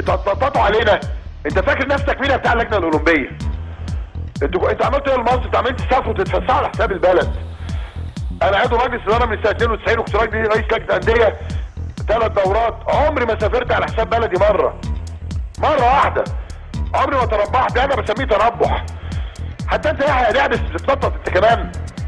انتوا هتنططوا علينا انت فاكر نفسك مين بتاع اللجنه الاولمبيه انتوا انت عملت ايه لمصر انت عملت تسافروا وتتفسحوا على حساب البلد انا عضو مجلس اداره من سنه 92 وكنت راجل رئيس لجنه انديه ثلاث دورات عمري ما سافرت على حساب بلدي مره مره واحده عمري ما تربحت انا بسميه تربح حتى انت يحيى دعبس بتتنطط انت كمان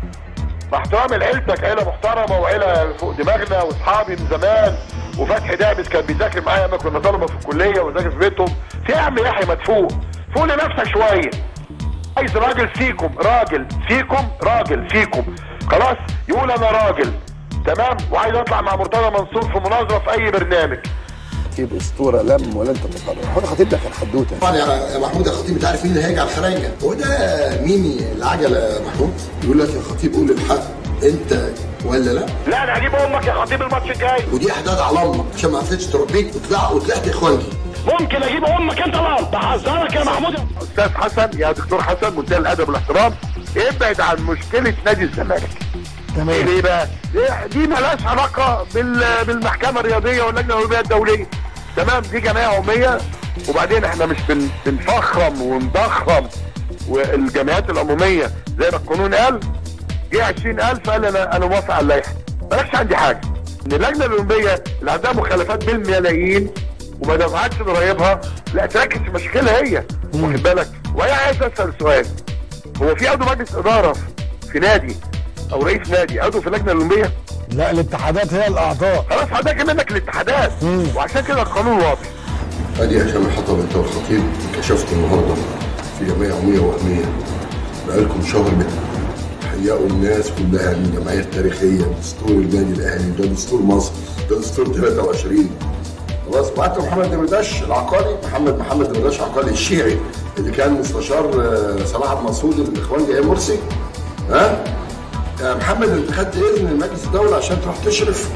مع احترامي لعيلتك عيله محترمه وعيله فوق دماغنا واصحابي من زمان وفتحي دعبس كان بيذاكر معايا لما كنا طلبه في الكليه وذاكر في بيتهم في يا عم يحيى ما تفوق فوق لنفسك شويه عايز راجل فيكم راجل فيكم راجل فيكم خلاص يقول انا راجل تمام وعايز اطلع مع مرتضى منصور في مناظره في اي برنامج خطيب اسطوره لم ولن تتكرر هو الخطيب ده كان حدوته طبعا يا محمود يا خطيب انت عارف مين اللي هيجي على الخلايجه هو ده ميمي العجله يا محمود يقول لك يا خطيب قول الحق انت ولا لا لا انا هجيب امك يا خطيب الماتش الجاي ودي احداد على امك عشان ما عرفتش تربيك وطلع وطلعت اخوانجي ممكن اجيب امك انت لا بحذرك يا محمود استاذ حسن يا دكتور حسن منتهى الادب والاحترام ابعد عن مشكله نادي الزمالك تمام ليه بقى؟ ليه؟ دي مالهاش علاقه بال- بالمحكمه الرياضيه واللجنه الاولمبيه الدوليه تمام دي جمعيه عموميه وبعدين احنا مش بن- بنفخم ونضخم والجمعيات العموميه زي ما القانون قال جه 20000 قال انا انا موافق على اللائحه مالكش عندي حاجه ان اللجنه الاولمبيه اللي عندها مخالفات بالملايين وما دفعتش ضرايبها لا تركز في مشاكلها هي واخد بالك وهي عايز اسال سؤال هو في عضو مجلس اداره في نادي او رئيس نادي عضو في اللجنه الاولمبيه لا الاتحادات هي الاعضاء خلاص حضرتك منك الاتحادات وعشان كده القانون واضح ادي هشام الحطب انت والخطيب كشفت النهارده في جمعيه عموميه وهميه بقالكم شهر بتهيئوا الناس كلها من الجمعيه التاريخيه دستور النادي الاهلي ده دستور مصر ده دستور 23 خلاص بعت محمد دمرداش العقالي محمد محمد دمرداش العقالي الشيعي اللي كان مستشار آه، صلاح عبد المنصور الاخوان جاي مرسي ها يا محمد انت خدت اذن من مجلس الدوله عشان تروح تشرف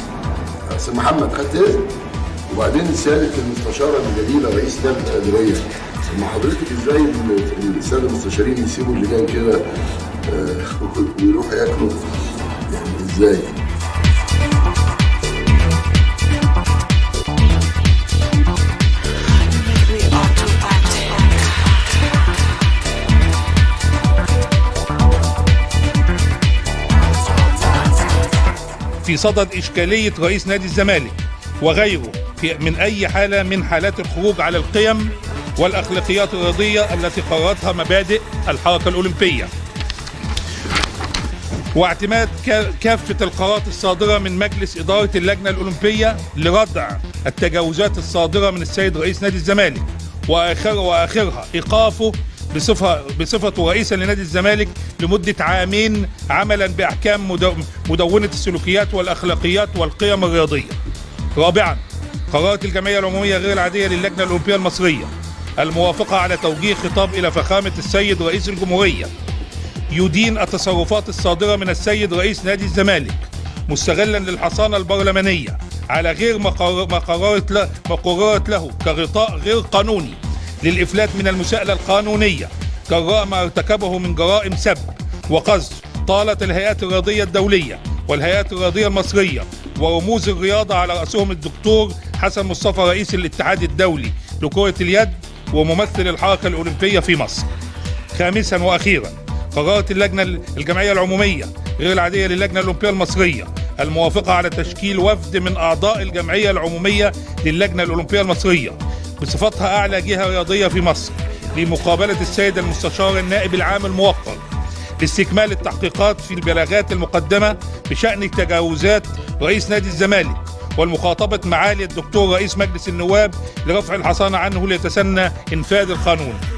يا استاذ محمد خدت اذن وبعدين سياده المستشاره الجليله رئيس لجنه الاداريه ما حضرتك ازاي ال- الساده المستشارين يسيبوا اللجان كده آه، ويروحوا ياكلوا يعني ازاي؟ في صدد إشكالية رئيس نادي الزمالك وغيره في من أي حالة من حالات الخروج على القيم والأخلاقيات الرياضية التي قررتها مبادئ الحركة الأولمبية واعتماد كا- كافة القرارات الصادرة من مجلس إدارة اللجنة الأولمبية لردع التجاوزات الصادرة من السيد رئيس نادي الزمالك وآخر وآخرها إيقافه بصفة بصفته رئيسا لنادي الزمالك لمدة عامين عملا بأحكام مدو- مدونة السلوكيات والأخلاقيات والقيم الرياضية رابعا قررت الجمعية العمومية غير العادية للجنة الأولمبية المصرية الموافقة على توجيه خطاب إلى فخامة السيد رئيس الجمهورية يدين التصرفات الصادرة من السيد رئيس نادي الزمالك مستغلا للحصانة البرلمانية على غير ما قرر- ما قررت له ما قررت له كغطاء غير قانوني للإفلات من المساءلة القانونية جراء ما ارتكبه من جرائم سب وقذف طالت الهيئات الرياضية الدولية والهيئات الرياضية المصرية ورموز الرياضة على رأسهم الدكتور حسن مصطفى رئيس الاتحاد الدولي لكرة اليد وممثل الحركة الأولمبية في مصر خامسا واخيرا قررت اللجنه الجمعيه العموميه غير العاديه للجنه الاولمبيه المصريه الموافقه على تشكيل وفد من اعضاء الجمعيه العموميه للجنه الاولمبيه المصريه بصفتها اعلى جهه رياضيه في مصر لمقابله السيد المستشار النائب العام الموقر لاستكمال التحقيقات في البلاغات المقدمه بشان تجاوزات رئيس نادي الزمالك والمخاطبة معالي الدكتور رئيس مجلس النواب لرفع الحصانة عنه ليتسنى إنفاذ القانون